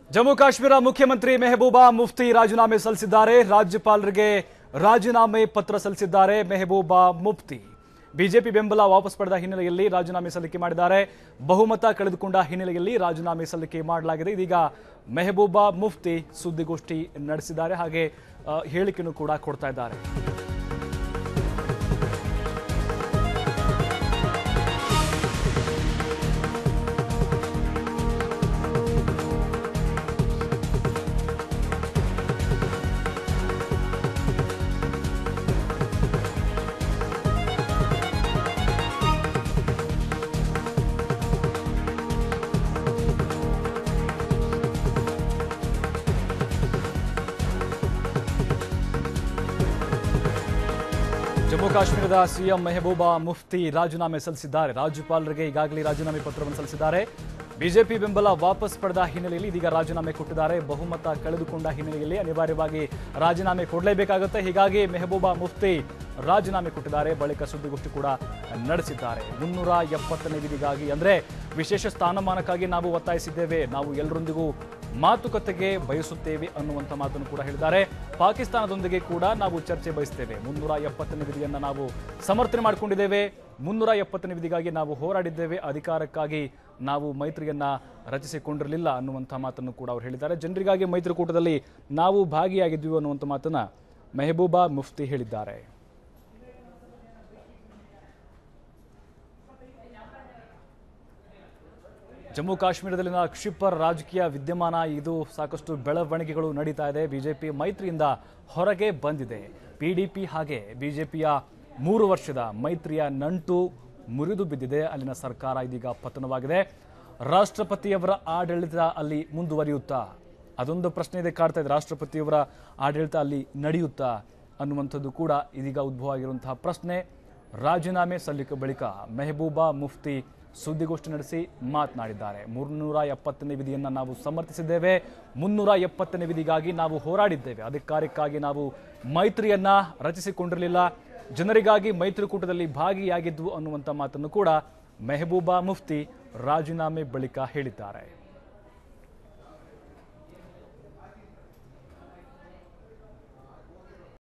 ಜಮ್ಮು ಕಾಶ್ಮೀರ ಮುಖ್ಯಮಂತ್ರಿ ಮೆಹಬೂಬಾ ಮುಫ್ತಿ ರಾಜೀನಾಮೆ ಸಲ್ಲಿಸಿದ್ದಾರೆ ರಾಜ್ಯಪಾಲರಿಗೆ ರಾಜೀನಾಮೆ ಪತ್ರ ಸಲ್ಲಿಸಿದ್ದಾರೆ ಮೆಹಬೂಬಾ ಮುಫ್ತಿ ಬಿಜೆಪಿ ಬೆಂಬಲ ವಾಪಸ್ ಪಡೆದ ಹಿನ್ನೆಲೆಯಲ್ಲಿ ರಾಜೀನಾಮೆ ಸಲ್ಲಿಕೆ ಮಾಡಿದ್ದಾರೆ ಬಹುಮತ ಕಳೆದುಕೊಂಡ ಹಿನ್ನೆಲೆಯಲ್ಲಿ ರಾಜೀನಾಮೆ ಸಲ್ಲಿಕೆ ಮಾಡಲಾಗಿದೆ ಇದೀಗ ಮೆಹಬೂಬಾ ಮುಫ್ತಿ ಸುದ್ದಿಗೋಷ್ಠಿ ನಡೆಸಿದ್ದಾರೆ ಹಾಗೆ ಆ, ಹೇಳಿಕೆಯನ್ನು ಕೂಡ ಕೊಡ್ತಾ ಇದ್ದಾರೆ ಜಮ್ಮು ಕಾಶ್ಮೀರದ ಸಿಎಂ ಮೆಹಬೂಬಾ ಮುಫ್ತಿ ರಾಜೀನಾಮೆ ಸಲ್ಲಿಸಿದ್ದಾರೆ ರಾಜ್ಯಪಾಲರಿಗೆ ಈಗಾಗಲೇ ರಾಜೀನಾಮೆ ಪತ್ರವನ್ನು ಸಲ್ಲಿಸಿದ್ದಾರೆ ಬಿಜೆಪಿ ಬೆಂಬಲ ವಾಪಸ್ ಪಡೆದ ಹಿನ್ನೆಲೆಯಲ್ಲಿ ಇದೀಗ ರಾಜೀನಾಮೆ ಕೊಟ್ಟಿದ್ದಾರೆ ಬಹುಮತ ಕಳೆದುಕೊಂಡ ಹಿನ್ನೆಲೆಯಲ್ಲಿ ಅನಿವಾರ್ಯವಾಗಿ ರಾಜೀನಾಮೆ ಕೊಡಲೇಬೇಕಾಗುತ್ತೆ ಹೀಗಾಗಿ ಮೆಹಬೂಬಾ ಮುಫ್ತಿ ರಾಜೀನಾಮೆ ಕೊಟ್ಟಿದ್ದಾರೆ ಬಳಿಕ ಸುದ್ದಿಗೋಷ್ಠಿ ಕೂಡ ನಡೆಸಿದ್ದಾರೆ ಮುನ್ನೂರ ಎಪ್ಪತ್ತನೇ ವಿಧಿಗಾಗಿ ಅಂದ್ರೆ ವಿಶೇಷ ಸ್ಥಾನಮಾನಕ್ಕಾಗಿ ನಾವು ಒತ್ತಾಯಿಸಿದ್ದೇವೆ ನಾವು ಎಲ್ಲರೊಂದಿಗೂ ಮಾತುಕತೆಗೆ ಬಯಸುತ್ತೇವೆ ಅನ್ನುವಂಥ ಮಾತನ್ನು ಕೂಡ ಹೇಳಿದ್ದಾರೆ ಪಾಕಿಸ್ತಾನದೊಂದಿಗೆ ಕೂಡ ನಾವು ಚರ್ಚೆ ಬಯಸ್ತೇವೆ ಮುನ್ನೂರ ಎಪ್ಪತ್ತನೇ ವಿಧಿಯನ್ನ ನಾವು ಸಮರ್ಥನೆ ಮಾಡಿಕೊಂಡಿದ್ದೇವೆ ಮುನ್ನೂರ ಎಪ್ಪತ್ತನೇ ವಿಧಿಗಾಗಿ ನಾವು ಹೋರಾಡಿದ್ದೇವೆ ಅಧಿಕಾರಕ್ಕಾಗಿ ನಾವು ಮೈತ್ರಿಯನ್ನ ರಚಿಸಿಕೊಂಡಿರಲಿಲ್ಲ ಅನ್ನುವಂಥ ಮಾತನ್ನು ಕೂಡ ಅವರು ಹೇಳಿದ್ದಾರೆ ಜನರಿಗಾಗಿ ಮೈತ್ರಿಕೂಟದಲ್ಲಿ ನಾವು ಭಾಗಿಯಾಗಿದ್ವಿ ಅನ್ನುವಂಥ ಮಾತನ್ನ ಮೆಹಬೂಬಾ ಮುಫ್ತಿ ಹೇಳಿದ್ದಾರೆ ಜಮ್ಮು ಕಾಶ್ಮೀರದಲ್ಲಿನ ಕ್ಷಿಪರ್ ರಾಜಕೀಯ ವಿದ್ಯಮಾನ ಇದು ಸಾಕಷ್ಟು ಬೆಳವಣಿಗೆಗಳು ನಡೀತಾ ಇದೆ ಬಿಜೆಪಿ ಮೈತ್ರಿಯಿಂದ ಹೊರಗೆ ಬಂದಿದೆ ಪಿಡಿಪಿ ಹಾಗೆ ಬಿಜೆಪಿಯ ಮೂರು ವರ್ಷದ ಮೈತ್ರಿಯ ನಂಟು ಮುರಿದು ಬಿದ್ದಿದೆ ಅಲ್ಲಿನ ಸರ್ಕಾರ ಇದೀಗ ಪತನವಾಗಿದೆ ರಾಷ್ಟ್ರಪತಿಯವರ ಆಡಳಿತ ಅಲ್ಲಿ ಮುಂದುವರಿಯುತ್ತಾ ಅದೊಂದು ಪ್ರಶ್ನೆ ಇದೆ ಕಾಡ್ತಾ ಇದೆ ರಾಷ್ಟ್ರಪತಿಯವರ ಆಡಳಿತ ಅಲ್ಲಿ ನಡೆಯುತ್ತಾ ಅನ್ನುವಂಥದ್ದು ಕೂಡ ಇದೀಗ ಉದ್ಭವ ಆಗಿರುವಂತಹ ಪ್ರಶ್ನೆ ರಾಜೀನಾಮೆ ಸಲ್ಲಿಕೆ ಬಳಿಕ ಮೆಹಬೂಬಾ ಮುಫ್ತಿ ಸುದ್ದಿಗೋಷ್ಠಿ ನಡೆಸಿ ಮಾತನಾಡಿದ್ದಾರೆ ಮುನ್ನೂರ ಎಪ್ಪತ್ತನೇ ವಿಧಿಯನ್ನು ನಾವು ಸಮರ್ಥಿಸಿದ್ದೇವೆ ಮುನ್ನೂರ ಎಪ್ಪತ್ತನೇ ವಿಧಿಗಾಗಿ ನಾವು ಹೋರಾಡಿದ್ದೇವೆ ಅಧಿಕಾರಕ್ಕಾಗಿ ನಾವು ಮೈತ್ರಿಯನ್ನ ರಚಿಸಿಕೊಂಡಿರಲಿಲ್ಲ ಜನರಿಗಾಗಿ ಮೈತ್ರಿಕೂಟದಲ್ಲಿ ಭಾಗಿಯಾಗಿದ್ವು ಅನ್ನುವಂಥ ಮಾತನ್ನು ಕೂಡ ಮೆಹಬೂಬಾ ಮುಫ್ತಿ ರಾಜೀನಾಮೆ ಬಳಿಕ ಹೇಳಿದ್ದಾರೆ